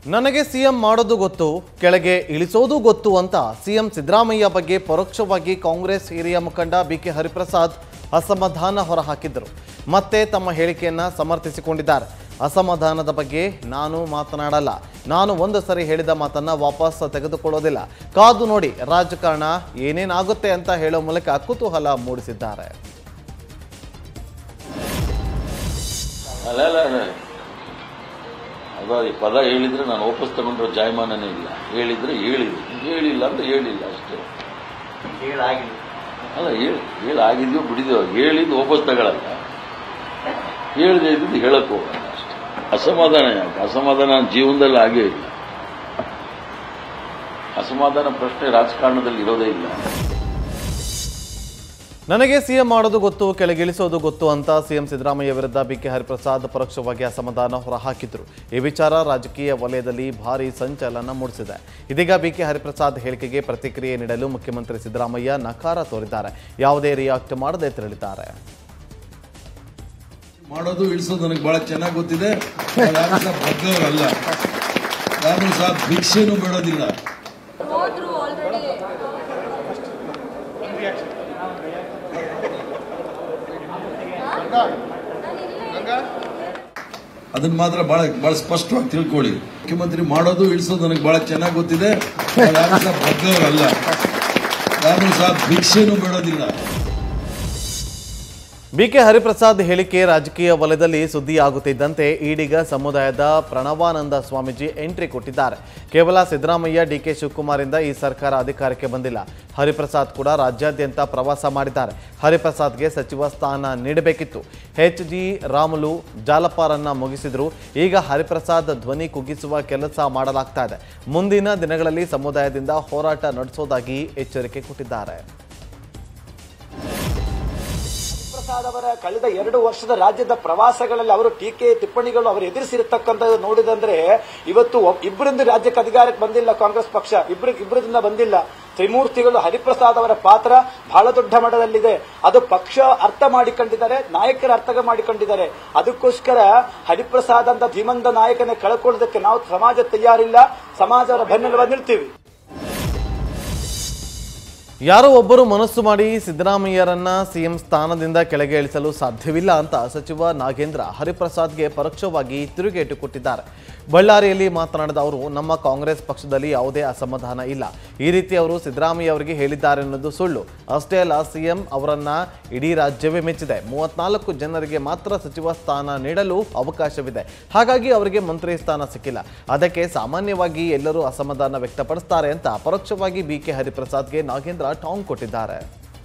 ನನಗೆ ಸಿಎಂ ಮಾಡೋದು ಗೊತ್ತು ಕೆಳಗೆ ಇಳಿಸೋದು ಗೊತ್ತು ಅಂತ ಸಿಎಂ ಸಿದ್ದರಾಮಯ್ಯ ಬಗ್ಗೆ ಪರೋಕ್ಷವಾಗಿ ಕಾಂಗ್ರೆಸ್ ಹಿರಿಯ ಮುಖಂಡ ಬಿಕೆ ಹರಿಪ್ರಸಾದ್ ಅಸಮಾಧಾನ ಹೊರಹಾಕಿದ್ದರು ಮತ್ತೆ ತಮ್ಮ ಹೇಳಿಕೆಯನ್ನ ಸಮರ್ಥಿಸಿಕೊಂಡಿದ್ದಾರೆ ಅಸಮಾಧಾನದ ಬಗ್ಗೆ ನಾನು ಮಾತನಾಡಲ್ಲ ನಾನು ಒಂದು ಸರಿ ಹೇಳಿದ ಮಾತನ್ನ ವಾಪಸ್ ತೆಗೆದುಕೊಳ್ಳೋದಿಲ್ಲ ಕಾದು ನೋಡಿ ರಾಜಕಾರಣ ಏನೇನಾಗುತ್ತೆ ಅಂತ ಹೇಳೋ ಮೂಲಕ ಕುತೂಹಲ ಮೂಡಿಸಿದ್ದಾರೆ ಅಲ್ಲ ಅಲ್ಲ ಅಲ್ಲ. ಅದು ಈ ಪದ ಹೇಳಿದ್ರೆ ನಾನು ವಾಪಸ್ ತಗೊಂಡ್ರೆ ಜಾಯಮಾನನೇ ಇಲ್ಲ ಹೇಳಿದ್ರೆ ಹೇಳಿದ್ರು ಹೇಳಿಲ್ಲ ಅಂದ್ರೆ ಹೇಳಿಲ್ಲ ಅಷ್ಟೇ ಅಲ್ಲ ಹೇಳಿ ಹೇಳಿ ಆಗಿದ್ಯೋ ಬಿಡಿದ್ಯೋ ಹೇಳಿದ್ದು ವಾಪಸ್ ತಗೊಳಲ್ಲ ಹೇಳದೆ ಇದ್ದು ಹೇಳಕ್ ಹೋಗಲ್ಲ ಅಷ್ಟೇ ಅಸಮಾಧಾನ ಯಾಕೆ ಅಸಮಾಧಾನ ನನ್ನ ಜೀವನದಲ್ಲಿ ಆಗೇ ಇಲ್ಲ ಅಸಮಾಧಾನ ಪ್ರಶ್ನೆ ರಾಜಕಾರಣದಲ್ಲಿ ಇರೋದೇ ಇಲ್ಲ ನನಗೆ ಸಿಎಂ ಮಾಡೋದು ಗೊತ್ತು ಕೆಳಗಿಳಿಸೋದು ಗೊತ್ತು ಅಂತ ಸಿಎಂ ಸಿದ್ದರಾಮಯ್ಯ ವಿರುದ್ಧ ಬಿಕೆ ಹರಿಪ್ರಸಾದ್ ಪರೋಕ್ಷವಾಗಿ ಅಸಮಾಧಾನ ಹೊರಹಾಕಿದ್ರು ಈ ವಿಚಾರ ರಾಜಕೀಯ ವಲಯದಲ್ಲಿ ಭಾರಿ ಸಂಚಲನ ಮೂಡಿಸಿದೆ ಇದೀಗ ಬಿಕೆ ಹರಿಪ್ರಸಾದ್ ಹೇಳಿಕೆಗೆ ಪ್ರತಿಕ್ರಿಯೆ ನೀಡಲು ಮುಖ್ಯಮಂತ್ರಿ ಸಿದ್ದರಾಮಯ್ಯ ನಕಾರ ತೋರಿದ್ದಾರೆ ಯಾವುದೇ ರಿಯಾಕ್ಟ್ ಮಾಡದೆ ತೆರಳಿದ್ದಾರೆ ಮಾಡೋದು ಇಳಿಸೋದು ನನಗೆ ಬಹಳ ಚೆನ್ನಾಗಿ ಗೊತ್ತಿದೆ ನಾವ್ ಯಾರು ಸಹ ಬಗ್ಗವರಲ್ಲ ಯಾರು ಸಹ ಭಿಕ್ಷೆನೂ ಬೇಡೋದಿಲ್ಲ ಹೋದ್ರು ಆಲ್ರೆಡಿ ಅದನ್ನ ಮಾತ್ರ ಬಹಳ ಬಹಳ ಸ್ಪಷ್ಟವಾಗಿ ತಿಳ್ಕೊಳ್ಳಿ ಮುಖ್ಯಮಂತ್ರಿ ಮಾಡೋದು ಇಳಿಸೋದು ನನಗೆ ಬಹಳ ಚೆನ್ನಾಗಿ ಗೊತ್ತಿದೆ ನಾವ್ ಯಾರು ಸಹ ಬಗ್ಗವರಲ್ಲ ಯಾರು ಸಹ ಭಿಕ್ಷೆನೂ ಬೇಡೋದಿಲ್ಲ ಬಿಕೆ ಹರಿಪ್ರಸಾದ್ ಹೇಳಿಕೆ ರಾಜಕೀಯ ವಲಯದಲ್ಲಿ ಸುದ್ದಿಯಾಗುತ್ತಿದ್ದಂತೆ ಈಡಿಗ ಸಮುದಾಯದ ಪ್ರಣವಾನಂದ ಸ್ವಾಮೀಜಿ ಎಂಟ್ರಿ ಕೊಟ್ಟಿದ್ದಾರೆ ಕೇವಲ ಸಿದ್ದರಾಮಯ್ಯ ಡಿಕೆ ಶಿವಕುಮಾರಿಂದ ಈ ಸರ್ಕಾರ ಅಧಿಕಾರಕ್ಕೆ ಬಂದಿಲ್ಲ ಹರಿಪ್ರಸಾದ್ ಕೂಡ ರಾಜ್ಯಾದ್ಯಂತ ಪ್ರವಾಸ ಮಾಡಿದ್ದಾರೆ ಹರಿಪ್ರಸಾದ್ಗೆ ಸಚಿವ ಸ್ಥಾನ ನೀಡಬೇಕಿತ್ತು ಎಚ್ ಜಿ ರಾಮುಲು ಜಾಲಪಾರನ್ನ ಮುಗಿಸಿದ್ರು ಈಗ ಹರಿಪ್ರಸಾದ್ ಧ್ವನಿ ಕುಗ್ಗಿಸುವ ಕೆಲಸ ಮಾಡಲಾಗ್ತಾ ಇದೆ ಮುಂದಿನ ದಿನಗಳಲ್ಲಿ ಸಮುದಾಯದಿಂದ ಹೋರಾಟ ನಡೆಸೋದಾಗಿ ಎಚ್ಚರಿಕೆ ಕೊಟ್ಟಿದ್ದಾರೆ ಪ್ರಸಾದ್ ಅವರ ಕಳೆದ ಎರಡು ವರ್ಷದ ರಾಜ್ಯದ ಪ್ರವಾಸಗಳಲ್ಲಿ ಅವರು ಟೀಕೆ ಟಿಪ್ಪಣಿಗಳು ಅವರು ಎದುರಿಸಿರ್ತಕ್ಕಂಥದ್ದು ನೋಡಿದಂದ್ರೆ ಇವತ್ತು ಒಬ್- ಇಬ್ಬರಿಂದ ರಾಜ್ಯಕ್ಕೆ ಅಧಿಕಾರಕ್ಕೆ ಬಂದಿಲ್ಲ ಕಾಂಗ್ರೆಸ್ ಪಕ್ಷ ಇಬ್ಬರು ಇಬ್ಬರಿಂದ ಬಂದಿಲ್ಲ ತ್ರಿಮೂರ್ತಿಗಳು ಹರಿಪ್ರಸಾದ್ ಅವರ ಪಾತ್ರ ಬಹಳ ದೊಡ್ಡ ಮಟ್ಟದಲ್ಲಿದೆ ಅದು ಪಕ್ಷ ಅರ್ಥ ಮಾಡಿಕೊಂಡಿದ್ದಾರೆ ನಾಯಕರು ಅರ್ಥ ಮಾಡಿಕೊಂಡಿದ್ದಾರೆ ಅದಕ್ಕೋಸ್ಕರ ಹರಿಪ್ರಸಾದ್ ಅಂತ ಧೀಮಂತ ನಾಯಕನ ಕಳ್ಕೊಳ್ಳೋದಕ್ಕೆ ನಾವು ಸಮಾಜ ತಯಾರಿಲ್ಲ ಸಮಾಜ ಅವರ ಬೆನ್ನೆಲುಬಾಗಿ ನಿಲ್ತೀವಿ ಯಾರೋ ಒಬ್ಬರು ಮನಸ್ಸು ಮಾಡಿ ಸಿದ್ದರಾಮಯ್ಯರನ್ನ ಸಿಎಂ ಸ್ಥಾನದಿಂದ ಕೆಳಗೆ ಇಳಿಸಲು ಸಾಧ್ಯವಿಲ್ಲ ಅಂತ ಸಚಿವ ನಾಗೇಂದ್ರ ಹರಿಪ್ರಸಾದ್ಗೆ ಪರೋಕ್ಷವಾಗಿ ತಿರುಗೇಟು ಕೊಟ್ಟಿದ್ದಾರೆ ಬಳ್ಳಾರಿಯಲ್ಲಿ ಮಾತನಾಡಿದ ಅವರು ನಮ್ಮ ಕಾಂಗ್ರೆಸ್ ಪಕ್ಷದಲ್ಲಿ ಯಾವುದೇ ಅಸಮಾಧಾನ ಇಲ್ಲ ಈ ರೀತಿ ಅವರು ಸಿದ್ದರಾಮಯ್ಯ ಅವರಿಗೆ ಹೇಳಿದ್ದಾರೆ ಅನ್ನೋದು ಸುಳ್ಳು ಅಷ್ಟೇ ಅಲ್ಲ ಸಿಎಂ ಅವರನ್ನ ಇಡೀ ರಾಜ್ಯವೇ ಮೆಚ್ಚಿದೆ ಮೂವತ್ನಾಲ್ಕು ಜನರಿಗೆ ಮಾತ್ರ ಸಚಿವ ಸ್ಥಾನ ನೀಡಲು ಅವಕಾಶವಿದೆ ಹಾಗಾಗಿ ಅವರಿಗೆ ಮಂತ್ರಿ ಸ್ಥಾನ ಸಿಕ್ಕಿಲ್ಲ ಅದಕ್ಕೆ ಸಾಮಾನ್ಯವಾಗಿ ಎಲ್ಲರೂ ಅಸಮಾಧಾನ ವ್ಯಕ್ತಪಡಿಸ್ತಾರೆ ಅಂತ ಪರೋಕ್ಷವಾಗಿ ಬಿಕೆ ಹರಿಪ್ರಸಾದ್ಗೆ ನಾಗೇಂದ್ರ ಟಾಂಗ್ ಕೊಟ್ಟಿದ್ದಾರೆ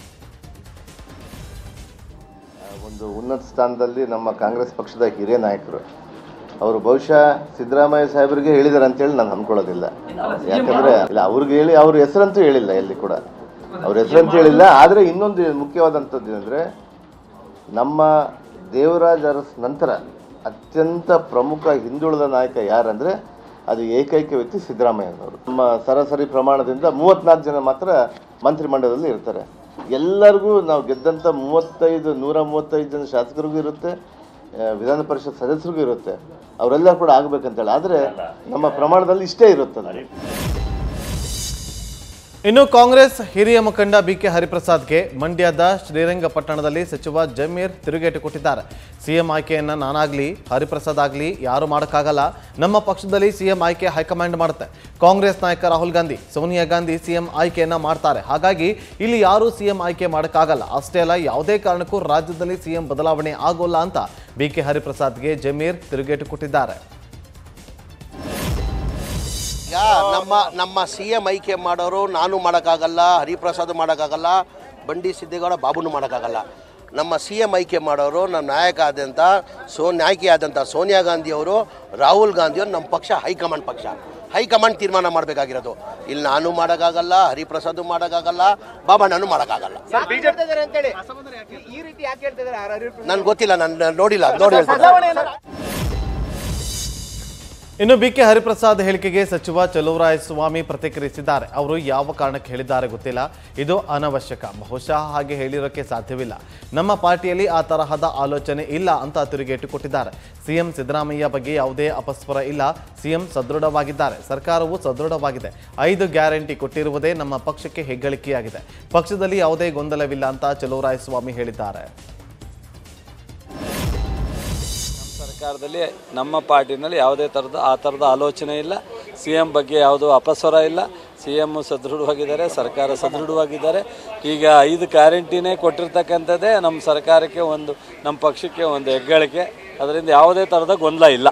ಒಂದು ಉನ್ನತ ಸ್ಥಾನದಲ್ಲಿ ನಮ್ಮ ಕಾಂಗ್ರೆಸ್ ಪಕ್ಷದ ಹಿರಿಯ ನಾಯಕರು ಅವರು ಬಹುಶಃ ಸಿದ್ದರಾಮಯ್ಯ ಸಾಹೇಬರಿಗೆ ಹೇಳಿದಾರೆ ಅಂತೇಳಿ ನಾನು ಅನ್ಕೊಳ್ಳೋದಿಲ್ಲ ಯಾಕಂದ್ರೆ ಇಲ್ಲ ಅವ್ರಿಗೆ ಹೇಳಿ ಅವ್ರ ಹೆಸರಂತೂ ಹೇಳಿಲ್ಲ ಎಲ್ಲಿ ಕೂಡ ಅವ್ರ ಹೆಸರಂತೂ ಹೇಳಿಲ್ಲ ಆದರೆ ಇನ್ನೊಂದು ಮುಖ್ಯವಾದಂಥದ್ದು ಏನಂದ್ರೆ ನಮ್ಮ ದೇವರಾಜ್ ಅರಸ್ ನಂತರ ಅತ್ಯಂತ ಪ್ರಮುಖ ಹಿಂದುಳಿದ ನಾಯಕ ಯಾರಂದ್ರೆ ಅದು ಏಕೈಕ ವ್ಯಕ್ತಿ ಸಿದ್ದರಾಮಯ್ಯನವರು ನಮ್ಮ ಸರಾಸರಿ ಪ್ರಮಾಣದಿಂದ ಮೂವತ್ನಾಲ್ಕು ಜನ ಮಾತ್ರ ಮಂತ್ರಿಮಂಡಲದಲ್ಲಿ ಇರ್ತಾರೆ ಎಲ್ಲರಿಗೂ ನಾವು ಗೆದ್ದಂಥ ಮೂವತ್ತೈದು ನೂರ ಮೂವತ್ತೈದು ಜನ ಶಾಸಕರಿಗೂ ಇರುತ್ತೆ ಆ, ವಿಧಾನ ಪರಿಷತ್ ಸದಸ್ಯರಿಗೂ ಇರುತ್ತೆ ಅವರೆಲ್ಲ ಕೂಡ ಆಗ್ಬೇಕಂತೇಳಿ ಆದರೆ ನಮ್ಮ ಪ್ರಮಾಣದಲ್ಲಿ ಇಷ್ಟೇ ಇರುತ್ತದೆ ಇನ್ನು ಕಾಂಗ್ರೆಸ್ ಹಿರಿಯ ಮುಖಂಡ ಬಿಕೆ ಹರಿಪ್ರಸಾದ್ಗೆ ಮಂಡ್ಯದ ಶ್ರೀರಂಗಪಟ್ಟಣದಲ್ಲಿ ಸಚಿವ ಜಮೀರ್ ತಿರುಗೇಟು ಕೊಟ್ಟಿದ್ದಾರೆ ಸಿಎಂ ಆಯ್ಕೆಯನ್ನ ನಾನಾಗ್ಲಿ ಹರಿಪ್ರಸಾದ್ ಆಗ್ಲಿ ಯಾರು ಮಾಡೋಕ್ಕಾಗಲ್ಲ ನಮ್ಮ ಪಕ್ಷದಲ್ಲಿ ಸಿಎಂ ಆಯ್ಕೆ ಹೈಕಮಾಂಡ್ ಮಾಡುತ್ತೆ ಕಾಂಗ್ರೆಸ್ ನಾಯಕ ರಾಹುಲ್ ಗಾಂಧಿ ಸೋನಿಯಾ ಗಾಂಧಿ ಸಿಎಂ ಆಯ್ಕೆಯನ್ನ ಮಾಡ್ತಾರೆ ಹಾಗಾಗಿ ಇಲ್ಲಿ ಯಾರು ಸಿಎಂ ಆಯ್ಕೆ ಮಾಡೋಕ್ಕಾಗಲ್ಲ ಅಷ್ಟೇ ಅಲ್ಲ ಯಾವುದೇ ಕಾರಣಕ್ಕೂ ರಾಜ್ಯದಲ್ಲಿ ಸಿಎಂ ಬದಲಾವಣೆ ಆಗೋಲ್ಲ ಅಂತ ಬಿಕೆ ಹರಿಪ್ರಸಾದ್ಗೆ ಜಮೀರ್ ತಿರುಗೇಟು ಕೊಟ್ಟಿದ್ದಾರೆ ಈಗ ನಮ್ಮ ನಮ್ಮ ಸಿ ಎಂ ಆಯ್ಕೆ ಮಾಡೋರು ನಾನು ಮಾಡೋಕ್ಕಾಗಲ್ಲ ಹರಿಪ್ರಸಾದ್ ಮಾಡೋಕ್ಕಾಗಲ್ಲ ಬಂಡಿ ಸಿದ್ದೇಗೌಡ ಬಾಬುನು ಮಾಡೋಕ್ಕಾಗಲ್ಲ ನಮ್ಮ ಸಿ ಎಂ ಆಯ್ಕೆ ಮಾಡೋರು ನಮ್ಮ ನಾಯಕ ಆದಂಥ ಸೋ ನಾಯಕಿ ಆದಂಥ ಸೋನಿಯಾ ಗಾಂಧಿ ಅವರು ರಾಹುಲ್ ಗಾಂಧಿಯವರು ನಮ್ಮ ಪಕ್ಷ ಹೈಕಮಾಂಡ್ ಪಕ್ಷ ಹೈಕಮಾಂಡ್ ತೀರ್ಮಾನ ಮಾಡಬೇಕಾಗಿರೋದು ಇಲ್ಲಿ ನಾನು ಮಾಡೋಕ್ಕಾಗಲ್ಲ ಹರಿಪ್ರಸಾದ್ ಮಾಡೋಕ್ಕಾಗಲ್ಲ ಬಾಬಾ ನಾನು ಮಾಡೋಕ್ಕಾಗಲ್ಲ ನನ್ಗೆ ಗೊತ್ತಿಲ್ಲ ನಾನು ನೋಡಿಲ್ಲ ನೋಡಿ ಹೇಳ್ತೀನಿ ಇನ್ನು ಬಿ ಕೆ ಹರಿಪ್ರಸಾದ್ ಹೇಳಿಕೆಗೆ ಸಚಿವ ಚಲುವರಾಯಸ್ವಾಮಿ ಪ್ರತಿಕ್ರಿಯಿಸಿದ್ದಾರೆ ಅವರು ಯಾವ ಕಾರಣಕ್ಕೆ ಹೇಳಿದ್ದಾರೆ ಗೊತ್ತಿಲ್ಲ ಇದು ಅನವಶ್ಯಕ ಬಹುಶಃ ಹಾಗೆ ಹೇಳಿರೋಕ್ಕೆ ಸಾಧ್ಯವಿಲ್ಲ ನಮ್ಮ ಪಾರ್ಟಿಯಲ್ಲಿ ಆ ತರಹದ ಆಲೋಚನೆ ಇಲ್ಲ ಅಂತ ತಿರುಗೇಟು ಕೊಟ್ಟಿದ್ದಾರೆ ಸಿಎಂ ಸಿದ್ದರಾಮಯ್ಯ ಬಗ್ಗೆ ಯಾವುದೇ ಅಪಸ್ವರ ಇಲ್ಲ ಸಿಎಂ ಸದೃಢವಾಗಿದ್ದಾರೆ ಸರ್ಕಾರವು ಸದೃಢವಾಗಿದೆ ಐದು ಗ್ಯಾರಂಟಿ ಕೊಟ್ಟಿರುವುದೇ ನಮ್ಮ ಪಕ್ಷಕ್ಕೆ ಹೆಗ್ಗಳಿಕೆಯಾಗಿದೆ ಪಕ್ಷದಲ್ಲಿ ಯಾವುದೇ ಗೊಂದಲವಿಲ್ಲ ಅಂತ ಚಲುವರಾಯಸ್ವಾಮಿ ಹೇಳಿದ್ದಾರೆ ಸರ್ಕಾರದಲ್ಲಿ ನಮ್ಮ ಪಾರ್ಟಿನಲ್ಲಿ ಯಾವುದೇ ಥರದ ಆ ಥರದ ಆಲೋಚನೆ ಇಲ್ಲ ಸಿ ಎಂ ಬಗ್ಗೆ ಯಾವುದೂ ಅಪಸ್ವರ ಇಲ್ಲ ಸಿ ಎಮ್ ಸದೃಢವಾಗಿದ್ದಾರೆ ಸರ್ಕಾರ ಸದೃಢವಾಗಿದ್ದಾರೆ ಈಗ ಐದು ಗ್ಯಾರಂಟಿನೇ ಕೊಟ್ಟಿರ್ತಕ್ಕಂಥದ್ದೇ ನಮ್ಮ ಸರ್ಕಾರಕ್ಕೆ ಒಂದು ನಮ್ಮ ಪಕ್ಷಕ್ಕೆ ಒಂದು ಹೆಗ್ಗಳಿಕೆ ಅದರಿಂದ ಯಾವುದೇ ಥರದ ಗೊಂದಲ ಇಲ್ಲ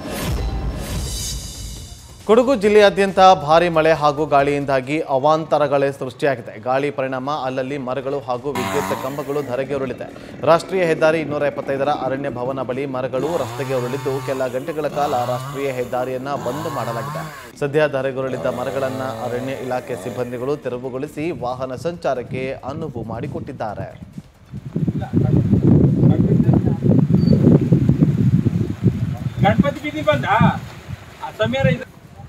ಕೊಡಗು ಜಿಲ್ಲೆಯಾದ್ಯಂತ ಭಾರಿ ಮಳೆ ಹಾಗೂ ಗಾಳಿಯಿಂದಾಗಿ ಅವಾಂತರಗಳೇ ಸೃಷ್ಟಿಯಾಗಿದೆ ಗಾಳಿ ಪರಿಣಾಮ ಅಲ್ಲಲ್ಲಿ ಮರಗಳು ಹಾಗೂ ವಿದ್ಯುತ್ ಕಂಬಗಳು ಧರೆಗೆ ಉರುಳಿದೆ ರಾಷ್ಟ್ರೀಯ ಹೆದ್ದಾರಿ ಇನ್ನೂರ ಎಪ್ಪತ್ತೈದರ ಅರಣ್ಯ ಭವನ ಬಳಿ ಮರಗಳು ರಸ್ತೆಗೆ ಉರುಳಿದ್ದು ಕೆಲ ಗಂಟೆಗಳ ಕಾಲ ರಾಷ್ಟ್ರೀಯ ಹೆದ್ದಾರಿಯನ್ನ ಬಂದ್ ಮಾಡಲಾಗಿದೆ ಸದ್ಯ ಧರೆಗುರುಳಿದ್ದ ಮರಗಳನ್ನ ಅರಣ್ಯ ಇಲಾಖೆ ಸಿಬ್ಬಂದಿಗಳು ತೆರವುಗೊಳಿಸಿ ವಾಹನ ಸಂಚಾರಕ್ಕೆ ಅನುವು ಮಾಡಿಕೊಟ್ಟಿದ್ದಾರೆ ಗಣಪತಿ ಬೀದಿ ಬಂದ ಸಮೀರ ಇದು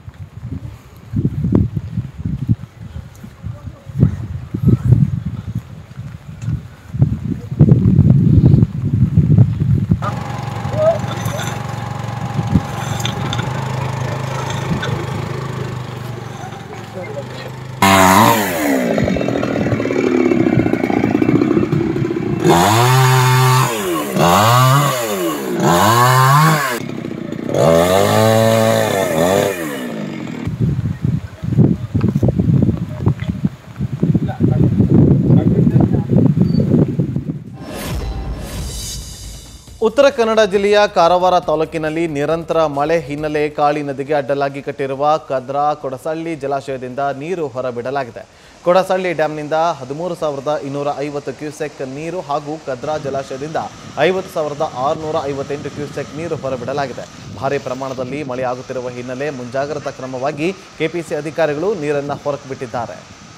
ಉತ್ತರ ಕನ್ನಡ ಜಿಲ್ಲೆಯ ಕಾರವಾರ ತಾಲೂಕಿನಲ್ಲಿ ನಿರಂತರ ಮಳೆ ಹಿನ್ನೆಲೆ ಕಾಳಿ ನದಿಗೆ ಅಡ್ಡಲಾಗಿ ಕಟ್ಟಿರುವ ಕದ್ರಾ ಕೊಡಸಳ್ಳಿ ಜಲಾಶಯದಿಂದ ನೀರು ಹೊರಬಿಡಲಾಗಿದೆ ಕೊಡಸಳ್ಳಿ ಡ್ಯಾಂನಿಂದ ಹದಿಮೂರು ಸಾವಿರದ ಇನ್ನೂರ ಐವತ್ತು ಕ್ಯೂಸೆಕ್ ನೀರು ಹಾಗೂ ಕದ್ರಾ ಜಲಾಶಯದಿಂದ ಐವತ್ತು ಸಾವಿರದ ಆರುನೂರ ಐವತ್ತೆಂಟು ಕ್ಯೂಸೆಕ್ ನೀರು ಹೊರಬಿಡಲಾಗಿದೆ ಭಾರಿ ಪ್ರಮಾಣದಲ್ಲಿ ಮಳೆಯಾಗುತ್ತಿರುವ ಹಿನ್ನೆಲೆ ಮುಂಜಾಗ್ರತಾ ಕ್ರಮವಾಗಿ ಕೆಪಿಸಿ ಅಧಿಕಾರಿಗಳು ನೀರನ್ನು ಹೊರಕ್ಕೆ ಬಿಟ್ಟಿದ್ದಾರೆ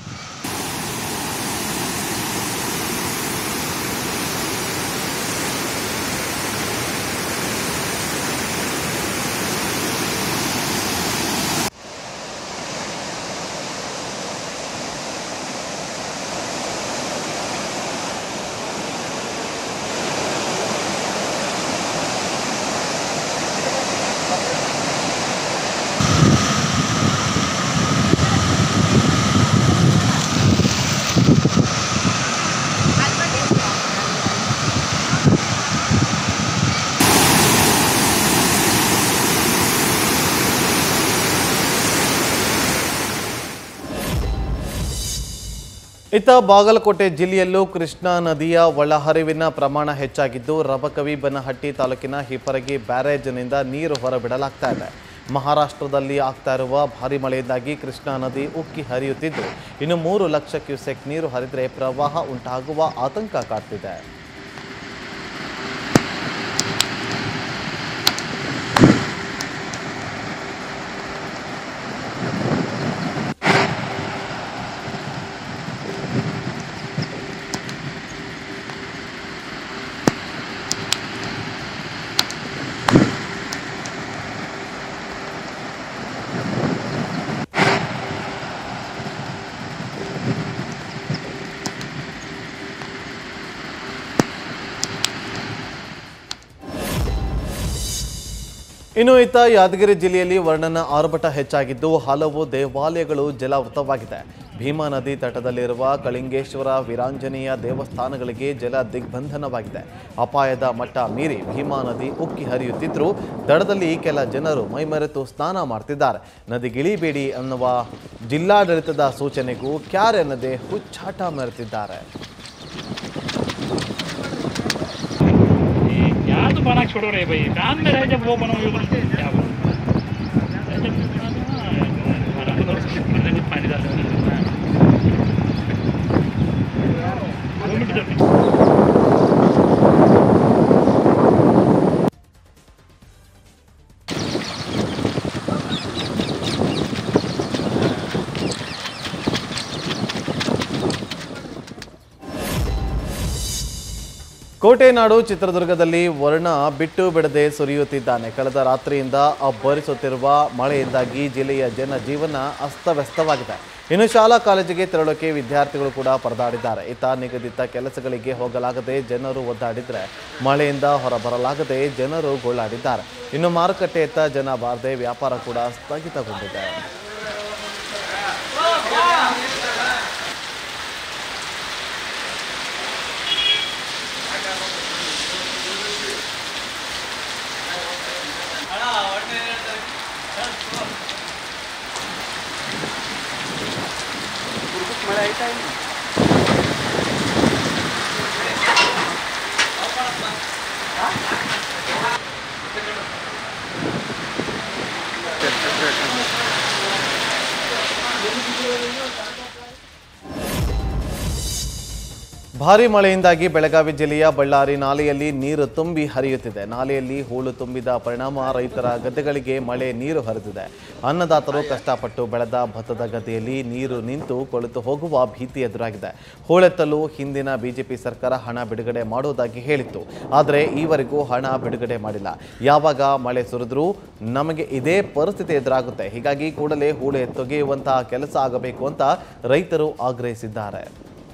ಇತ್ತ ಬಾಗಲಕೋಟೆ ಜಿಲ್ಲೆಯಲ್ಲೂ ಕೃಷ್ಣಾ ನದಿಯ ಒಳಹರಿವಿನ ಪ್ರಮಾಣ ಹೆಚ್ಚಾಗಿದ್ದು ರಬಕವಿ ಬನಹಟ್ಟಿ ತಾಲೂಕಿನ ಹಿಪ್ಪರಗಿ ಬ್ಯಾರೇಜ್ನಿಂದ ನೀರು ಹೊರಬಿಡಲಾಗ್ತಾ ಇದೆ ಮಹಾರಾಷ್ಟ್ರದಲ್ಲಿ ಆಗ್ತಾ ಇರುವ ಭಾರಿ ಮಳೆಯಿಂದಾಗಿ ಕೃಷ್ಣಾ ನದಿ ಉಕ್ಕಿ ಹರಿಯುತ್ತಿದ್ದು ಇನ್ನು ಮೂರು ಲಕ್ಷ ಕ್ಯೂಸೆಕ್ ನೀರು ಹರಿದರೆ ಪ್ರವಾಹ ಉಂಟಾಗುವ ಆತಂಕ ಕಾಡ್ತಿದೆ ಇನ್ನು ಇತ್ತ ಯಾದಗಿರಿ ಜಿಲ್ಲೆಯಲ್ಲಿ ವರ್ಣನ ಆರ್ಭಟ ಹೆಚ್ಚಾಗಿದ್ದು ಹಲವು ದೇವಾಲಯಗಳು ಜಲಾವೃತವಾಗಿದೆ ಭೀಮಾ ನದಿ ತಟದಲ್ಲಿರುವ ಕಳಿಂಗೇಶ್ವರ ವೀರಾಂಜನೇಯ ದೇವಸ್ಥಾನಗಳಿಗೆ ಜಲ ದಿಗ್ಬಂಧನವಾಗಿದೆ ಅಪಾಯದ ಮಟ್ಟ ಮೀರಿ ಭೀಮಾ ನದಿ ಉಕ್ಕಿ ಹರಿಯುತ್ತಿದ್ದರೂ ದಡದಲ್ಲಿ ಕೆಲ ಜನರು ಮೈಮರೆತು ಸ್ನಾನ ಮಾಡ್ತಿದ್ದಾರೆ ನದಿಗಿಳಿಬೇಡಿ ಅನ್ನುವ ಜಿಲ್ಲಾಡಳಿತದ ಸೂಚನೆಗೂ ಕ್ಯಾರೆನ್ನದೆ ಹುಚ್ಚಾಟ ಮೆರೆತಿದ್ದಾರೆ ಯಾವುದು ಬನ छोड़ोरे भाई काम में रह जब वो बनो ये बनो क्या बनो पानी डाल दो मिनट जल्दी ಕೋಟೆನಾಡು ಚಿತ್ರದುರ್ಗದಲ್ಲಿ ವರ್ಣ ಬಿಟ್ಟು ಬಿಡದೆ ಸುರಿಯುತ್ತಿದ್ದಾನೆ ಕಳೆದ ರಾತ್ರಿಯಿಂದ ಅಬ್ಬರಿಸುತ್ತಿರುವ ಮಳೆಯಿಂದಾಗಿ ಜಿಲ್ಲೆಯ ಜನ ಜೀವನ ಅಸ್ತವ್ಯಸ್ತವಾಗಿದೆ ಇನ್ನು ಶಾಲಾ ಕಾಲೇಜಿಗೆ ತೆರಳೋಕೆ ವಿದ್ಯಾರ್ಥಿಗಳು ಕೂಡ ಪರದಾಡಿದ್ದಾರೆ ಇತ್ತ ನಿಗದಿತ ಕೆಲಸಗಳಿಗೆ ಹೋಗಲಾಗದೆ ಜನರು ಒದ್ದಾಡಿದ್ರೆ ಮಳೆಯಿಂದ ಹೊರಬರಲಾಗದೆ ಜನರು ಗೋಳಾಡಿದ್ದಾರೆ ಇನ್ನು ಮಾರುಕಟ್ಟೆಯತ್ತ ಜನ ಬಾರದೆ ವ್ಯಾಪಾರ ಕೂಡ ಸ್ಥಗಿತಗೊಂಡಿದೆ ಭಾರಿ ಮಳೆಯಿಂದಾಗಿ ಬೆಳಗಾವಿ ಜಿಲ್ಲೆಯ ಬಳ್ಳಾರಿ ನಾಲೆಯಲ್ಲಿ ನೀರು ತುಂಬಿ ಹರಿಯುತ್ತಿದೆ ನಾಲೆಯಲ್ಲಿ ಹೂಳು ತುಂಬಿದ ಪರಿಣಾಮ ರೈತರ ಗದ್ದೆಗಳಿಗೆ ಮಳೆ ನೀರು ಹರಿದಿದೆ ಅನ್ನದಾತರು ಕಷ್ಟಪಟ್ಟು ಬೆಳೆದ ಭತ್ತದ ಗದ್ದೆಯಲ್ಲಿ ನೀರು ನಿಂತು ಕೊಳೆತು ಹೋಗುವ ಭೀತಿ ಎದುರಾಗಿದೆ ಹೂಳೆತ್ತಲು ಹಿಂದಿನ ಬಿಜೆಪಿ ಸರ್ಕಾರ ಹಣ ಬಿಡುಗಡೆ ಮಾಡುವುದಾಗಿ ಹೇಳಿತ್ತು ಆದರೆ ಈವರೆಗೂ ಹಣ ಬಿಡುಗಡೆ ಮಾಡಿಲ್ಲ ಯಾವಾಗ ಮಳೆ ಸುರಿದ್ರೂ ನಮಗೆ ಇದೇ ಪರಿಸ್ಥಿತಿ ಎದುರಾಗುತ್ತೆ ಹೀಗಾಗಿ ಕೂಡಲೇ ಹೂಳು ಎತ್ತೊಗೆಯುವಂತಹ ಕೆಲಸ ಆಗಬೇಕು ಅಂತ ರೈತರು ಆಗ್ರಹಿಸಿದ್ದಾರೆ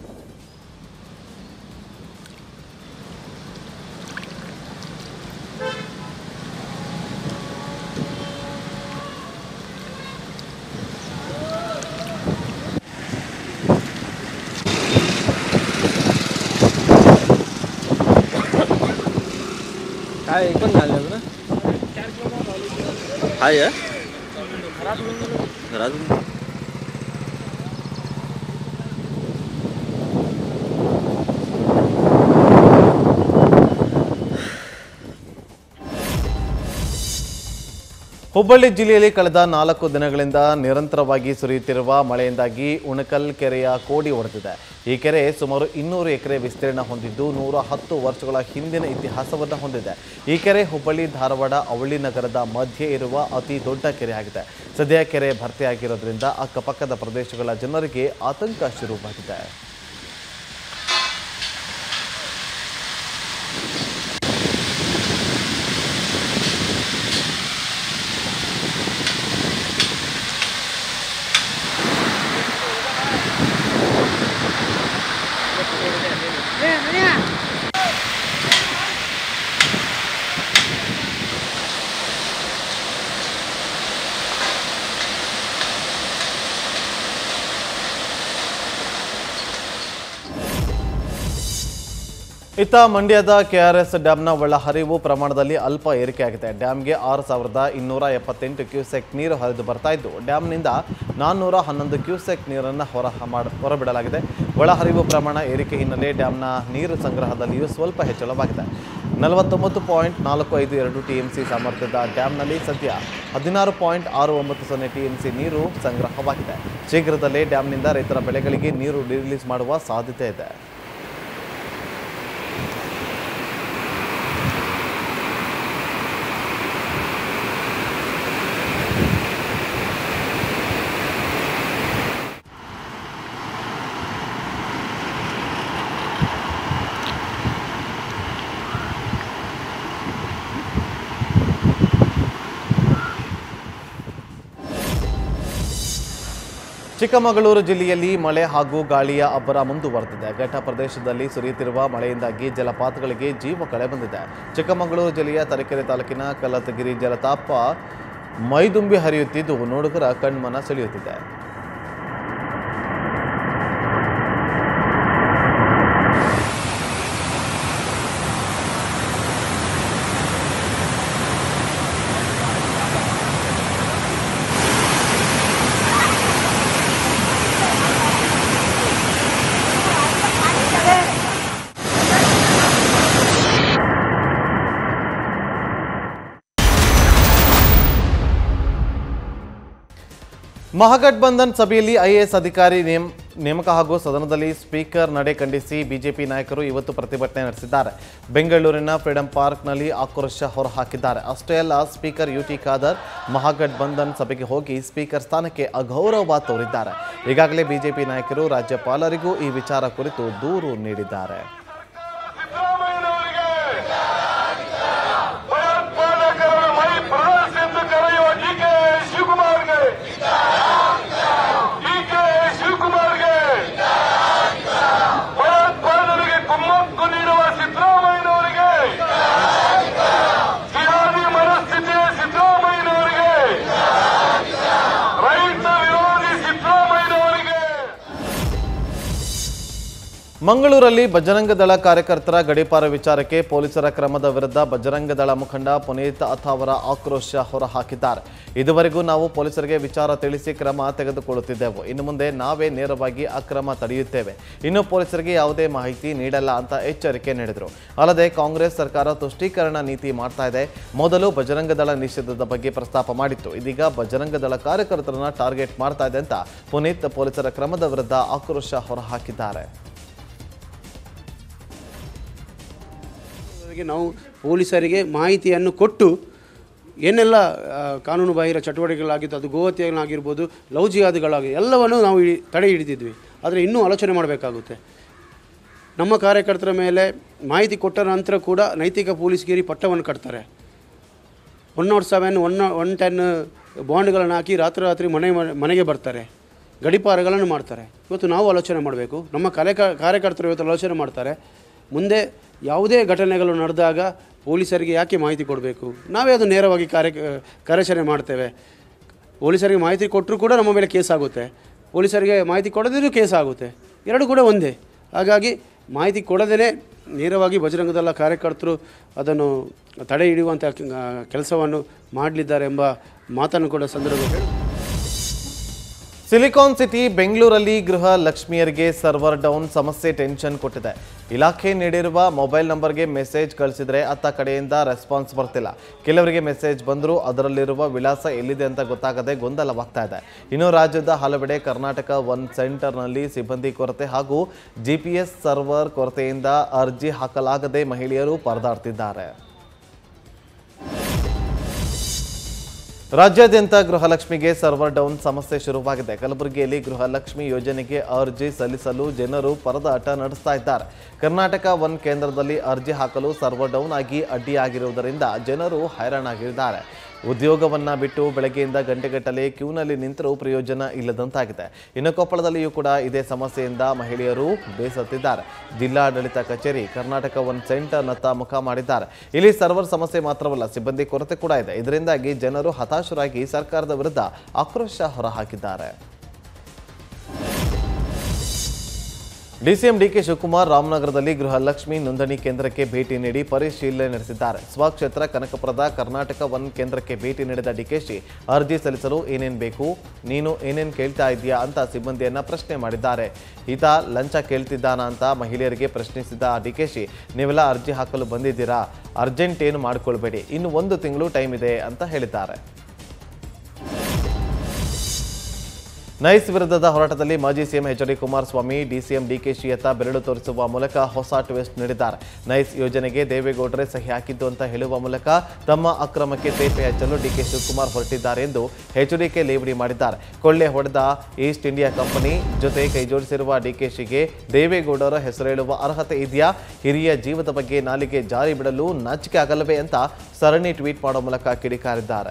काय एक पण घाललं ना हाय घरात ಹುಬ್ಬಳ್ಳಿ ಜಿಲ್ಲೆಯಲ್ಲಿ ಕಳೆದ ನಾಲ್ಕು ದಿನಗಳಿಂದ ನಿರಂತರವಾಗಿ ಸುರಿಯುತ್ತಿರುವ ಮಳೆಯಿಂದಾಗಿ ಉಣಕಲ್ ಕೆರೆಯ ಕೋಡಿ ಒಡೆದಿದೆ ಈ ಕೆರೆ ಸುಮಾರು ಇನ್ನೂರು ಎಕರೆ ವಿಸ್ತೀರ್ಣ ಹೊಂದಿದ್ದು ನೂರ ಹತ್ತು ವರ್ಷಗಳ ಹಿಂದಿನ ಇತಿಹಾಸವನ್ನು ಹೊಂದಿದೆ ಈ ಕೆರೆ ಹುಬ್ಬಳ್ಳಿ ಧಾರವಾಡ ಅವಳಿ ನಗರದ ಮಧ್ಯೆ ಇರುವ ಅತಿ ದೊಡ್ಡ ಕೆರೆಯಾಗಿದೆ ಸದ್ಯ ಕೆರೆ ಭರ್ತಿಯಾಗಿರೋದ್ರಿಂದ ಅಕ್ಕಪಕ್ಕದ ಪ್ರದೇಶಗಳ ಜನರಿಗೆ ಆತಂಕ ಶುರುವಾಗಿದೆ ಇತ್ತ ಮಂಡ್ಯದ ಕೆಆರ್ಎಸ್ ಡ್ಯಾಂನ ಒಳಹರಿವು ಪ್ರಮಾಣದಲ್ಲಿ ಅಲ್ಪ ಏರಿಕೆಯಾಗಿದೆ ಡ್ಯಾಂಗೆ ಆರು ಸಾವಿರದ ಇನ್ನೂರ ಎಪ್ಪತ್ತೆಂಟು ಕ್ಯೂಸೆಕ್ ನೀರು ಹರಿದು ಬರ್ತಾ ಇದ್ದು ಡ್ಯಾಂನಿಂದ ನಾನ್ನೂರ ಹನ್ನೊಂದು ಕ್ಯೂಸೆಕ್ ನೀರನ್ನು ಹೊರ ಮಾಡ ಹೊರಬಿಡಲಾಗಿದೆ ಒಳಹರಿವು ಪ್ರಮಾಣ ಏರಿಕೆ ಹಿನ್ನೆಲೆ ಡ್ಯಾಂನ ನೀರು ಸಂಗ್ರಹದಲ್ಲಿಯೂ ಸ್ವಲ್ಪ ಹೆಚ್ಚಳವಾಗಿದೆ ನಲವತ್ತೊಂಬತ್ತು ಪಾಯಿಂಟ್ ನಾಲ್ಕು ಐದು ಎರಡು ಟಿ ಎಂ ಸಿ ಸಾಮರ್ಥ್ಯದ ಡ್ಯಾಂನಲ್ಲಿ ಸದ್ಯ ಹದಿನಾರು ಪಾಯಿಂಟ್ ಆರು ಒಂಬತ್ತು ಸೊನ್ನೆ ಟಿ ಎಂ ಸಿ ನೀರು ಸಂಗ್ರಹವಾಗಿದೆ ಶೀಘ್ರದಲ್ಲೇ ಡ್ಯಾಂನಿಂದ ರೈತರ ಬೆಳೆಗಳಿಗೆ ನೀರು ರಿಲೀಸ್ ಮಾಡುವ ಸಾಧ್ಯತೆ ಇದೆ ಚಿಕ್ಕಮಗಳೂರು ಜಿಲ್ಲೆಯಲ್ಲಿ ಮಳೆ ಹಾಗೂ ಗಾಳಿಯ ಅಬ್ಬರ ಮುಂದುವರೆದಿದೆ ಘಟ್ಟ ಪ್ರದೇಶದಲ್ಲಿ ಸುರಿಯುತ್ತಿರುವ ಮಳೆಯಿಂದಾಗಿ ಜಲಪಾತಗಳಿಗೆ ಜೀವ ಕಳೆ ಬಂದಿದೆ ಚಿಕ್ಕಮಗಳೂರು ಜಿಲ್ಲೆಯ ತರೀಕೆರೆ ತಾಲೂಕಿನ ಕಲತಗಿರಿ ಜಲತಾಪ ಮೈದುಂಬಿ ಹರಿಯುತ್ತಿದ್ದು ನೋಡುಗರ ಕಣ್ಮನ ಸೆಳೆಯುತ್ತಿದೆ ಮಹಾಗಠಬಂಧನ್ ಸಭೆಯಲ್ಲಿ ಐಎಎಸ್ ಅಧಿಕಾರಿ ನೇಮ್ ನೇಮಕ ಹಾಗೂ ಸದನದಲ್ಲಿ ಸ್ಪೀಕರ್ ನಡೆ ಖಂಡಿಸಿ ಬಿಜೆಪಿ ನಾಯಕರು ಇವತ್ತು ಪ್ರತಿಭಟನೆ ನಡೆಸಿದ್ದಾರೆ ಬೆಂಗಳೂರಿನ ಫ್ರೀಡಂ ಪಾರ್ಕ್ನಲ್ಲಿ ಆಕ್ರೋಶ ಹೊರಹಾಕಿದ್ದಾರೆ ಅಷ್ಟೇ ಅಲ್ಲ speaker U T Khader Mahagathbandhan ಸಭೆಗೆ ಹೋಗಿ ಸ್ಪೀಕರ್ ಸ್ಥಾನಕ್ಕೆ ಅಗೌರವ ತೋರಿದ್ದಾರೆ ಈಗಾಗಲೇ ಬಿಜೆಪಿ ನಾಯಕರು ರಾಜ್ಯಪಾಲರಿಗೂ ಈ ವಿಚಾರ ಕುರಿತು ದೂರು ನೀಡಿದ್ದಾರೆ ಸಿದ್ದರಾಮಯ್ಯನವರಿಗೆ ಮಂಗಳೂರಲ್ಲಿ ಬಜರಂಗ ದಳ ಕಾರ್ಯಕರ್ತರ ಗಡೀಪಾರ ವಿಚಾರಕ್ಕೆ ಪೊಲೀಸರ ಕ್ರಮದ ವಿರುದ್ಧ ಬಜರಂಗ ದಳ ಮುಖಂಡ ಪುನೀತ್ ಅಥಾವರ ಆಕ್ರೋಶ ಹೊರಹಾಕಿದ್ದಾರೆ ಇದುವರೆಗೂ ನಾವು ಪೊಲೀಸರಿಗೆ ವಿಚಾರ ತಿಳಿಸಿ ಕ್ರಮ ತೆಗೆದುಕೊಳ್ಳುತ್ತಿದ್ದೆವು ಇನ್ನು ಮುಂದೆ ನಾವೇ ನೇರವಾಗಿ ಅಕ್ರಮ ತಡೆಯುತ್ತೇವೆ ಇನ್ನು ಪೊಲೀಸರಿಗೆ ಯಾವುದೇ ಮಾಹಿತಿ ನೀಡಲ್ಲ ಅಂತ ಎಚ್ಚರಿಕೆ ನೀಡಿದರು ಅಲ್ಲದೆ ಕಾಂಗ್ರೆಸ್ ಸರ್ಕಾರ ತುಷ್ಟೀಕರಣ ನೀತಿ ಮಾಡ್ತಾ ಇದೆ ಮೊದಲು ಬಜರಂಗ ದಳ ನಿಷೇಧದ ಬಗ್ಗೆ ಪ್ರಸ್ತಾಪ ಮಾಡಿತ್ತು ಇದೀಗ ಬಜರಂಗ ದಳ ಕಾರ್ಯಕರ್ತರನ್ನ ಟಾರ್ಗೆಟ್ ಮಾಡ್ತಾ ಇದೆ ಅಂತ ಪುನೀತ್ ಪೊಲೀಸರ ಕ್ರಮದ ವಿರುದ್ಧ ಆಕ್ರೋಶ ಹೊರಹಾಕಿದ್ದಾರೆ ಅವರಿಗೆ ನಾವು ಪೊಲೀಸರಿಗೆ ಮಾಹಿತಿಯನ್ನು ಕೊಟ್ಟು ಏನೆಲ್ಲ ಆ, ಕಾನೂನು ಬಾಹಿರ ಚಟುವಟಿಕೆಗಳಾಗಿದ್ದು ಅದು ಗೋಹತ್ಯೆಗಳಾಗಿರ್ಬೋದು ಲವ್ ಜಿಹಾದ್ಗಳಾಗಿ ಎಲ್ಲವನ್ನು ನಾವು ಈ- ತಡೆ ಹಿಡಿದಿದ್ವಿ ಆದರೆ ಇನ್ನೂ ಆಲೋಚನೆ ಮಾಡಬೇಕಾಗುತ್ತೆ ನಮ್ಮ ಕಾರ್ಯಕರ್ತರ ಮೇಲೆ ಮಾಹಿತಿ ಕೊಟ್ಟ ನಂತರ ಕೂಡ ನೈತಿಕ ಪೊಲೀಸ್ಗಿರಿ ಪಟ್ಟವನ್ನು ಕಟ್ತಾರೆ one nought seven one one ten ಬಾಂಡ್ಗಳನ್ನು ಹಾಕಿ ರಾತ್ರಿ ರಾತ್ರಿ ಮನೆ ಮನೆಗೆ ಬರ್ತಾರೆ ಗಡಿಪಾರಗಳನ್ನು ಮಾಡ್ತಾರೆ ಇವತ್ತು ನಾವು ಆಲೋಚನೆ ಮಾಡಬೇಕು ನಮ್ಮ ಕಲೆ ಕಾರ್ಯಕರ್ತರು ಇವತ್ತು ಆಲೋಚನೆ ಮಾಡ್ತಾರೆ ಮುಂದೆ ಯಾವುದೇ ಘಟನೆಗಳು ನಡೆದಾಗ ಪೊಲೀಸರಿಗೆ ಯಾಕೆ ಮಾಹಿತಿ ಕೊಡಬೇಕು ನಾವೇ ಅದು ನೇರವಾಗಿ ಕಾರ್ಯ ಕಾರ್ಯಾಚರಣೆ ಮಾಡ್ತೇವೆ ಪೊಲೀಸರಿಗೆ ಮಾಹಿತಿ ಕೊಟ್ಟರೂ ಕೂಡ ನಮ್ಮ ಮೇಲೆ ಕೇಸ್ ಆಗುತ್ತೆ ಪೊಲೀಸರಿಗೆ ಮಾಹಿತಿ ಕೊಡದಿದ್ರೂ ಕೇಸ್ ಆಗುತ್ತೆ ಎರಡು ಕೂಡ ಒಂದೇ ಹಾಗಾಗಿ ಮಾಹಿತಿ ಕೊಡದೇ ನೇರವಾಗಿ ಬಜರಂಗದಳ ಕಾರ್ಯಕರ್ತರು ಅದನ್ನು ತಡೆ ಹಿಡಿಯುವಂಥ ಕೆಲಸವನ್ನು ಮಾಡಲಿದ್ದಾರೆ ಎಂಬ ಮಾತನ್ನು ಕೂಡ ಸಂದರ್ಭದಲ್ಲಿ ಹೇಳಿ ಸಿಲಿಕಾನ್ ಸಿಟಿ ಬೆಂಗಳೂರಲ್ಲಿ ಗೃಹ ಲಕ್ಷ್ಮಿಯರಿಗೆ ಸರ್ವರ್ ಡೌನ್ ಸಮಸ್ಯೆ ಟೆನ್ಷನ್ ಕೊಟ್ಟಿದೆ ಇಲಾಖೆ ನೀಡಿರುವ ಮೊಬೈಲ್ ನಂಬರ್ಗೆ ಮೆಸೇಜ್ ಕಳಿಸಿದ್ರೆ ಅತ್ತ ಕಡೆಯಿಂದ ರೆಸ್ಪಾನ್ಸ್ ಬರ್ತಿಲ್ಲ ಕೆಲವರಿಗೆ ಮೆಸೇಜ್ ಬಂದರೂ ಅದರಲ್ಲಿರುವ ವಿಳಾಸ ಎಲ್ಲಿದೆ ಅಂತ ಗೊತ್ತಾಗದೆ ಗೊಂದಲವಾಗ್ತಾ ಇದೆ ಇನ್ನು ರಾಜ್ಯದ ಹಲವೆಡೆ ಕರ್ನಾಟಕ ಒನ್ ಸೆಂಟರ್ನಲ್ಲಿ ಸಿಬ್ಬಂದಿ ಕೊರತೆ ಹಾಗೂ ಜಿಪಿಎಸ್ ಸರ್ವರ್ ಕೊರತೆಯಿಂದ ಅರ್ಜಿ ಹಾಕಲಾಗದೆ ಮಹಿಳೆಯರು ಪರದಾಡ್ತಿದ್ದಾರೆ ರಾಜ್ಯಾದ್ಯಂತ ಗೃಹಲಕ್ಷ್ಮಿಗೆ ಸರ್ವರ್ ಡೌನ್ ಸಮಸ್ಯೆ ಶುರುವಾಗಿದೆ ಕಲಬುರಗಿಯಲ್ಲಿ ಗೃಹಲಕ್ಷ್ಮಿ ಯೋಜನೆಗೆ ಅರ್ಜಿ ಸಲ್ಲಿಸಲು ಜನರು ಪರದಾಟ ನಡೆಸ್ತಾ ಇದ್ದಾರೆ ಕರ್ನಾಟಕ ಒನ್ ಕೇಂದ್ರದಲ್ಲಿ ಅರ್ಜಿ ಹಾಕಲು ಸರ್ವರ್ ಡೌನ್ ಆಗಿ ಅಡ್ಡಿಯಾಗಿರುವುದರಿಂದ ಜನರು ಹೈರಾಣಾಗಿದ್ದಾರೆ ಉದ್ಯೋಗವನ್ನ ಬಿಟ್ಟು ಬೆಳಗ್ಗೆಯಿಂದ ಗಂಟೆಗಟ್ಟಲೆ ಕ್ಯೂನಲ್ಲಿ ನಿಂತರೂ ಪ್ರಯೋಜನ ಇಲ್ಲದಂತಾಗಿದೆ ಇನ್ನು ಕೊಪ್ಪಳದಲ್ಲಿಯೂ ಕೂಡ ಇದೇ ಸಮಸ್ಯೆಯಿಂದ ಮಹಿಳೆಯರು ಬೇಸತ್ತಿದ್ದಾರೆ ಜಿಲ್ಲಾಡಳಿತ ಕಚೇರಿ ಕರ್ನಾಟಕ ಒನ್ ಸೆಂಟರ್ನತ್ತ ಮುಖ ಮಾಡಿದ್ದಾರೆ ಇಲ್ಲಿ ಸರ್ವರ್ ಸಮಸ್ಯೆ ಮಾತ್ರವಲ್ಲ ಸಿಬ್ಬಂದಿ ಕೊರತೆ ಕೂಡ ಇದೆ ಇದರಿಂದಾಗಿ ಜನರು ಹತಾಶರಾಗಿ ಸರ್ಕಾರದ ವಿರುದ್ಧ ಆಕ್ರೋಶ ಹೊರಹಾಕಿದ್ದಾರೆ ಡಿಸಿಎಂ ಡಿಕೆ ಶಿವಕುಮಾರ್ ರಾಮನಗರದಲ್ಲಿ ಗೃಹಲಕ್ಷ್ಮಿ ನೋಂದಣಿ ಕೇಂದ್ರಕ್ಕೆ ಭೇಟಿ ನೀಡಿ ಪರಿಶೀಲನೆ ನಡೆಸಿದ್ದಾರೆ ಸ್ವಕ್ಷೇತ್ರ ಕನಕಪುರದ ಕರ್ನಾಟಕ ಒನ್ ಕೇಂದ್ರಕ್ಕೆ ಭೇಟಿ ನೀಡಿದ ಡಿಕೆಶಿ ಅರ್ಜಿ ಸಲ್ಲಿಸಲು ಏನೇನು ಬೇಕು ನೀನು ಏನೇನು ಕೇಳ್ತಾ ಇದೆಯಾ ಅಂತ ಸಿಬ್ಬಂದಿಯನ್ನ ಪ್ರಶ್ನೆ ಮಾಡಿದ್ದಾರೆ ಈತ ಲಂಚ ಕೇಳ್ತಿದ್ದಾನ ಅಂತ ಮಹಿಳೆಯರಿಗೆ ಪ್ರಶ್ನಿಸಿದ ಡಿಕೆಶಿ ನೀವೆಲ್ಲ ಅರ್ಜಿ ಹಾಕಲು ಬಂದಿದ್ದೀರಾ ಅರ್ಜೆಂಟ್ ಏನು ಮಾಡ್ಕೊಳ್ಬೇಡಿ ಇನ್ನು ಒಂದು ತಿಂಗಳು ಟೈಮ್ ಇದೆ ಅಂತ ಹೇಳಿದ್ದಾರೆ ನೈಸ್ ವಿರುದ್ಧದ ಹೋರಾಟದಲ್ಲಿ ಮಾಜಿ CM H D Kumaraswamy DCM ಡಿಕೆಶಿಯತ್ತ ಬೆರಳು ತೋರಿಸುವ ಮೂಲಕ ಹೊಸ ಟ್ವಿಸ್ಟ್ ನೀಡಿದ್ದಾರೆ ನೈಸ್ ಯೋಜನೆಗೆ ದೇವೇಗೌಡರೇ ಸಹಿ ಹಾಕಿದ್ದು ಅಂತ ಹೇಳುವ ಮೂಲಕ ತಮ್ಮ ಅಕ್ರಮಕ್ಕೆ ತೇಪೆ ಹಚ್ಚಲು ಡಿಕೆ ಶಿವಕುಮಾರ್ ಹೊರಟಿದ್ದಾರೆ ಎಂದು ಎಚ್ಡಿಕೆ ಲೇವಡಿ ಮಾಡಿದ್ದಾರೆ ಕೊಳ್ಳೆ ಹೊಡೆದ ಈಸ್ಟ್ ಇಂಡಿಯಾ ಕಂಪನಿ ಜೊತೆ ಕೈಜೋಡಿಸಿರುವ ಡಿಕೆಶಿಗೆ ದೇವೇಗೌಡರ ಹೆಸರು ಹೇಳುವ ಅರ್ಹತೆ ಇದೆಯಾ ಹಿರಿಯ ಜೀವದ ಬಗ್ಗೆ ನಾಲಿಗೆ ಜಾರಿ ಬಿಡಲು ನಾಚಿಕೆ ಆಗಲ್ಲವೇ ಅಂತ ಸರಣಿ ಟ್ವೀಟ್ ಮಾಡುವ ಮೂಲಕ ಕಿಡಿಕಾರಿದ್ದಾರೆ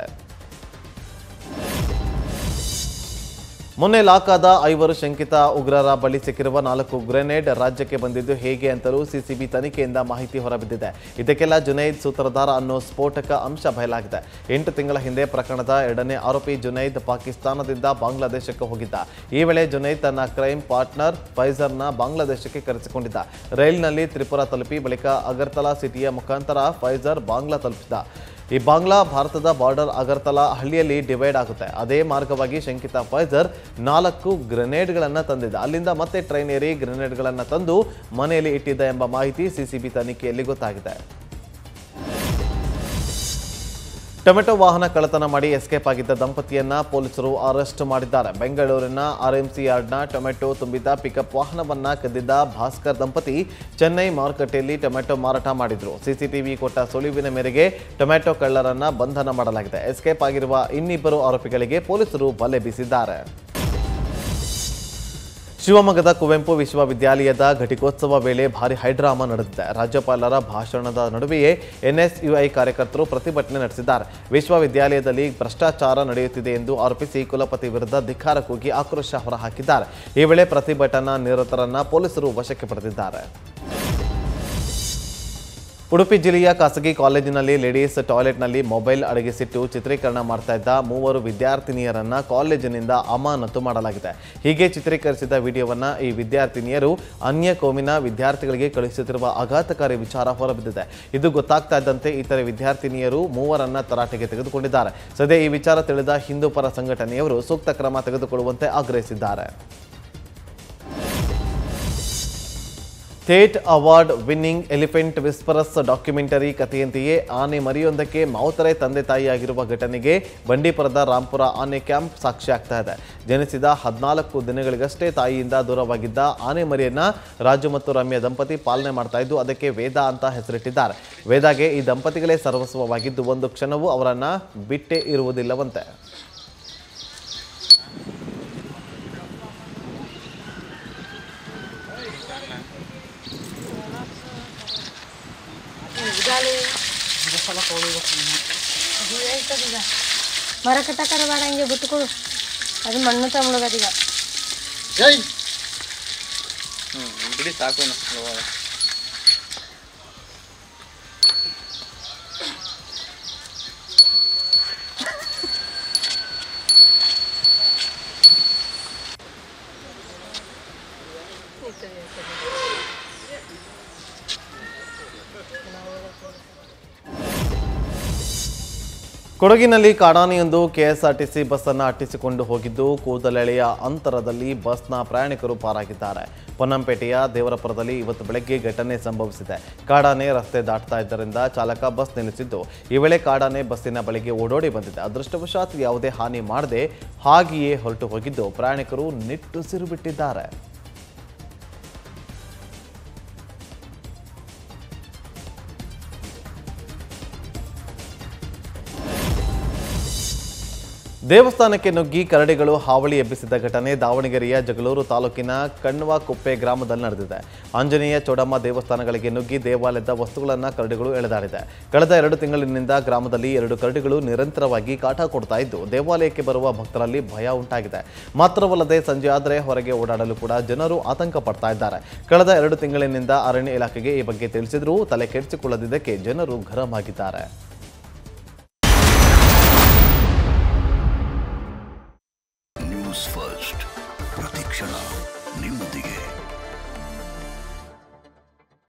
ಮೊನ್ನೆ ಲಾಕ್ ಆದ ಐವರು ಶಂಕಿತ ಉಗ್ರರ ಬಳಿ ಸಿಕ್ಕಿರುವ ನಾಲ್ಕು ಗ್ರೆನೇಡ್ ರಾಜ್ಯಕ್ಕೆ ಬಂದಿದ್ದು ಹೇಗೆ ಅಂತಲೂ ಸಿಸಿಬಿ ತನಿಖೆಯಿಂದ ಮಾಹಿತಿ ಹೊರಬಿದ್ದಿದೆ ಇದಕ್ಕೆಲ್ಲ ಜುನೈದ್ ಸೂತ್ರಧಾರ ಅನ್ನೋ ಸ್ಫೋಟಕ ಅಂಶ ಬಯಲಾಗಿದೆ ಎಂಟು ತಿಂಗಳ ಹಿಂದೆ ಪ್ರಕರಣದ ಎರಡನೇ ಆರೋಪಿ ಜುನೈದ್ ಪಾಕಿಸ್ತಾನದಿಂದ ಬಾಂಗ್ಲಾದೇಶಕ್ಕೆ ಹೋಗಿದ್ದ ಈ ವೇಳೆ ಜುನೈದ್ ತನ್ನ ಕ್ರೈಮ್ ಪಾರ್ಟ್ನರ್ ಫೈಜರ್ನ ಬಾಂಗ್ಲಾದೇಶಕ್ಕೆ ಕರೆಸಿಕೊಂಡಿದ್ದ ರೈಲಿನಲ್ಲಿ ತ್ರಿಪುರ ತಲುಪಿ ಬಳಿಕ ಅಗರ್ತಲಾ ಸಿಟಿಯ ಮುಖಾಂತರ ಫೈಜರ್ ಬಾಂಗ್ಲಾ ತಲುಪಿದ ಈ ಬಾಂಗ್ಲಾ ಭಾರತದ ಬಾರ್ಡರ್ ಅಗರ್ತಲಾ ಹಳ್ಳಿಯಲ್ಲಿ ಡಿವೈಡ್ ಆಗುತ್ತೆ ಅದೇ ಮಾರ್ಗವಾಗಿ ಶಂಕಿತ ಫೈಜರ್ ನಾಲ್ಕು ಗ್ರೆನೇಡ್ಗಳನ್ನು ತಂದಿದ್ದ ಅಲ್ಲಿಂದ ಮತ್ತೆ ಟ್ರೈನ್ ಏರಿ ಗ್ರೆನೇಡ್ಗಳನ್ನು ತಂದು ಮನೆಯಲ್ಲಿ ಇಟ್ಟಿದ್ದ ಎಂಬ ಮಾಹಿತಿ ಸಿಸಿಬಿ ತನಿಖೆಯಲ್ಲಿ ಗೊತ್ತಾಗಿದೆ ಟೊಮೆಟೊ ವಾಹನ ಕಳ್ಳತನ ಮಾಡಿ ಎಸ್ಕೇಪ್ ಆಗಿದ್ದ ದಂಪತಿಯನ್ನ ಪೊಲೀಸರು ಅರೆಸ್ಟ್ ಮಾಡಿದ್ದಾರೆ ಬೆಂಗಳೂರಿನ ಆರ್ಎಂಸಿ ಯಾರ್ಡ್ನ ಟೊಮೆಟೊ ತುಂಬಿದ್ದ ಪಿಕಪ್ ವಾಹನವನ್ನ ಕದ್ದಿದ್ದ ಭಾಸ್ಕರ್ ದಂಪತಿ ಚೆನ್ನೈ ಮಾರುಕಟ್ಟೆಯಲ್ಲಿ ಟೊಮೆಟೊ ಮಾರಾಟ ಮಾಡಿದ್ರು ಸಿಸಿಟಿವಿ ಕೊಟ್ಟ ಸುಳಿವಿನ ಮೇರೆಗೆ ಟೊಮೆಟೊ ಕಳ್ಳರನ್ನ ಬಂಧನ ಮಾಡಲಾಗಿದೆ ಎಸ್ಕೇಪ್ ಆಗಿರುವ ಇನ್ನಿಬ್ಬರು ಆರೋಪಿಗಳಿಗೆ ಪೊಲೀಸರು ಬಲೆ ಬೀಸಿದ್ದಾರೆ ಶಿವಮೊಗ್ಗದ ಕುವೆಂಪು ವಿಶ್ವವಿದ್ಯಾಲಯದ ಘಟಿಕೋತ್ಸವ ವೇಳೆ ಭಾರಿ ಹೈಡ್ರಾಮಾ ನಡೆದಿದೆ ರಾಜ್ಯಪಾಲರ ಭಾಷಣದ ನಡುವೆಯೇ ಎನ್ಎಸ್ಯುಐ ಕಾರ್ಯಕರ್ತರು ಪ್ರತಿಭಟನೆ ನಡೆಸಿದ್ದಾರೆ ವಿಶ್ವವಿದ್ಯಾಲಯದಲ್ಲಿ ಭ್ರಷ್ಟಾಚಾರ ನಡೆಯುತ್ತಿದೆ ಎಂದು ಆರೋಪಿಸಿ ಕುಲಪತಿ ವಿರುದ್ಧ ಧಿಕ್ಕಾರ ಕೂಗಿ ಆಕ್ರೋಶ ಹೊರಹಾಕಿದ್ದಾರೆ ಈ ವೇಳೆ ಪ್ರತಿಭಟನಾ ನಿರತರನ್ನ ಪೊಲೀಸರು ವಶಕ್ಕೆ ಪಡೆದಿದ್ದಾರೆ ಈ ವೇಳೆ ಪ್ರತಿಭಟನಾ ನಿರತರನ್ನ ಪೊಲೀಸರು ವಶಕ್ಕೆ ಪಡೆದಿದ್ದಾರೆ ಈ ವೇಳೆ ಪ್ರತಿಭಟನಾ ನಿರತರನ್ನ ಪೊಲೀಸರು ವಶಕ್ಕೆ ಪಡೆದಿದ್ದಾರೆ ಈ ವೇಳೆ ಪ್ರತಿಭಟನಾ ನಿರತರನ್ನ ಪೊಲೀಸರು ವಶಕ್ಕೆ ಪಡೆದಿದ್ದಾರೆ ಈ ವೇಳೆ ಪ್ರತಿಭಟನಾ ನಿರತರನ್ನ ಪೊಲೀಸರು ವಶಕ್ಕೆ ಪಡೆದಿದ್ದಾರೆ ಉಡುಪಿ ಜಿಲ್ಲೆಯ ಖಾಸಗಿ ಕಾಲೇಜಿನಲ್ಲಿ ಲೇಡೀಸ್ ಟಾಯ್ಲೆಟ್ನಲ್ಲಿ ಮೊಬೈಲ್ ಅಡಗಿಸಿಟ್ಟು ಚಿತ್ರೀಕರಣ ಮಾಡ್ತಾ ಇದ್ದ ಮೂವರು ವಿದ್ಯಾರ್ಥಿನಿಯರನ್ನ ಕಾಲೇಜಿನಿಂದ ಅಮಾನತು ಮಾಡಲಾಗಿದೆ ಹೀಗೆ ಚಿತ್ರೀಕರಿಸಿದ ವಿಡಿಯೋವನ್ನ ಈ ವಿದ್ಯಾರ್ಥಿನಿಯರು ಅನ್ಯ ಕೋಮಿನ ವಿದ್ಯಾರ್ಥಿಗಳಿಗೆ ಕಳುಹಿಸುತ್ತಿರುವ ಆಘಾತಕಾರಿ ವಿಚಾರ ಹೊರಬಿದ್ದಿದೆ ಇದು ಗೊತ್ತಾಗ್ತಾ ಇದ್ದಂತೆ ಇತರೆ ವಿದ್ಯಾರ್ಥಿನಿಯರು ಮೂವರನ್ನ ತರಾಟೆಗೆ ತೆಗೆದುಕೊಂಡಿದ್ದಾರೆ ಸದ್ಯ ಈ ವಿಚಾರ ತಿಳಿದ ಹಿಂದೂ ಪರ ಸಂಘಟನೆಯವರು ಸೂಕ್ತ ಕ್ರಮ ತೆಗೆದುಕೊಳ್ಳುವಂತೆ ಆಗ್ರಹಿಸಿದ್ದಾರೆ ಥೇಟ್ award winning elephant whisperers documentary ಕಥೆಯಂತೆಯೇ ಆನೆ ಮರಿಯೊಂದಕ್ಕೆ ಮಾವುತರೆ ತಂದೆ ತಾಯಿಯಾಗಿರುವ ಘಟನೆಗೆ ಬಂಡೀಪುರದ ರಾಂಪುರ ಆನೆ ಕ್ಯಾಂಪ್ ಸಾಕ್ಷಿಯಾಗ್ತಾ ಇದೆ ಜನಿಸಿದ ಹದಿನಾಲ್ಕು ದಿನಗಳಿಗಷ್ಟೇ ತಾಯಿಯಿಂದ ದೂರವಾಗಿದ್ದ ಆನೆ ಮರಿಯನ್ನ ರಾಜು ಮತ್ತು ರಮ್ಯ ದಂಪತಿ ಪಾಲನೆ ಮಾಡ್ತಾ ಇದ್ದು ಅದಕ್ಕೆ ವೇದ ಅಂತ ಹೆಸರಿಟ್ಟಿದ್ದಾರೆ ವೇದಾಗೆ ಈ ದಂಪತಿಗಳೇ ಸರ್ವಸ್ವವಾಗಿದ್ದು ಒಂದು ಕ್ಷಣವೂ ಅವರನ್ನ ಬಿಟ್ಟೇ ಇರುವುದಿಲ್ಲವಂತೆ ಮರ ಕಟ್ಟಕರ ಬೇಡ ಹಿಂಗೆ ಬಿಟ್ಕೊಡು ಅದು ಮಣ್ಣು ತಗೊಳಗದೀಗ ಬಿಡಿ ಸಾಕು ಕೊಡಗಿನಲ್ಲಿ ಕಾಡಾನೆಯೊಂದು ಕೆಎಸ್ಆರ್ಟಿಸಿ ಬಸ್ಸನ್ನು ಅಟ್ಟಿಸಿಕೊಂಡು ಹೋಗಿದ್ದು ಕೂದಲೆಳೆಯ ಅಂತರದಲ್ಲಿ ಬಸ್ನ ಪ್ರಯಾಣಿಕರು ಪಾರಾಗಿದ್ದಾರೆ ಪೊನ್ನಂಪೇಟೆಯ ದೇವರಪುರದಲ್ಲಿ ಇವತ್ತು ಬೆಳಗ್ಗೆ ಘಟನೆ ಸಂಭವಿಸಿದೆ ಕಾಡಾನೆ ರಸ್ತೆ ದಾಟ್ತಾ ಇದ್ದರಿಂದ ಚಾಲಕ ಬಸ್ ನಿಲ್ಲಿಸಿದ್ದು ಈ ವೇಳೆ ಕಾಡಾನೆ ಬಸ್ಸಿನ ಬಳಿಗೆ ಓಡೋಡಿ ಬಂದಿದೆ ಅದೃಷ್ಟವಶಾತ್ ಯಾವುದೇ ಹಾನಿ ಮಾಡದೆ ಹಾಗೆಯೇ ಹೊರಟು ಹೋಗಿದ್ದು ಪ್ರಯಾಣಿಕರು ನಿಟ್ಟುಸಿರು ಬಿಟ್ಟಿದ್ದಾರೆ ದೇವಸ್ಥಾನಕ್ಕೆ ನುಗ್ಗಿ ಕರಡಿಗಳು ಹಾವಳಿ ಎಬ್ಬಿಸಿದ ಘಟನೆ ದಾವಣಗೆರೆಯ ಜಗಳೂರು ತಾಲೂಕಿನ ಕಣ್ವಾಕುಪ್ಪೆ ಗ್ರಾಮದಲ್ಲಿ ನಡೆದಿದೆ ಆಂಜನೇಯ ಚೌಡಮ್ಮ ದೇವಸ್ಥಾನಗಳಿಗೆ ನುಗ್ಗಿ ದೇವಾಲಯದ ವಸ್ತುಗಳನ್ನು ಕರಡಿಗಳು ಎಳೆದಾಡಿದೆ ಕಳೆದ ಎರಡು ತಿಂಗಳಿನಿಂದ ಗ್ರಾಮದಲ್ಲಿ ಎರಡು ಕರಡಿಗಳು ನಿರಂತರವಾಗಿ ಕಾಟ ಕೊಡ್ತಾ ಇದ್ದು ದೇವಾಲಯಕ್ಕೆ ಬರುವ ಭಕ್ತರಲ್ಲಿ ಭಯ ಉಂಟಾಗಿದೆ ಮಾತ್ರವಲ್ಲದೆ ಸಂಜೆ ಆದರೆ ಹೊರಗೆ ಓಡಾಡಲು ಕೂಡ ಜನರು ಆತಂಕ ಪಡ್ತಾ ಇದ್ದಾರೆ ಕಳೆದ ಎರಡು ತಿಂಗಳಿನಿಂದ ಅರಣ್ಯ ಇಲಾಖೆಗೆ ಈ ಬಗ್ಗೆ ತಿಳಿಸಿದರೂ ತಲೆ ಕೆಡಿಸಿಕೊಳ್ಳದಿದ್ದಕ್ಕೆ ಜನರು ಗರಂ ಆಗಿದ್ದಾರೆ